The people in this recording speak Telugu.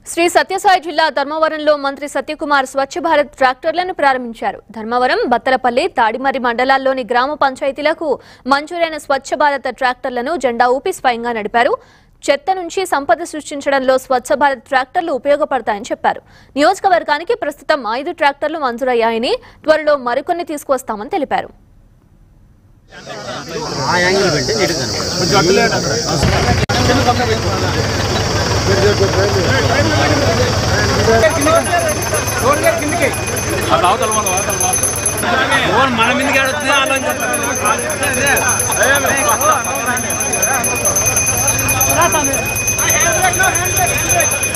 శ్రీ సత్యసాయి జిల్లా ధర్మవరంలో మంత్రి సత్యకుమార్ స్వచ్ఛ భారత్ ట్రాక్టర్లను ప్రారంభించారు ధర్మవరం బత్తలపల్లి తాడిమర్రి మండలాల్లోని గ్రామ పంచాయతీలకు మంజూరైన స్వచ్ఛ భారత్ ట్రాక్టర్లను జెండా ఊపి స్వయంగా నడిపారు చెత్త నుంచి సంపద సృష్టించడంలో స్వచ్ఛ భారత్ ట్రాక్టర్లు ఉపయోగపడతాయని చెప్పారు నియోజకవర్గానికి ప్రస్తుతం ఐదు ట్రాక్టర్లు మంజూరయ్యాయని త్వరలో మరికొన్ని తీసుకువస్తామని తెలిపారు ఆ యాంగిల్ పెట్టి నీట్గా కనపడదు మన మీదకి ఆడుతుంది ఆలోచన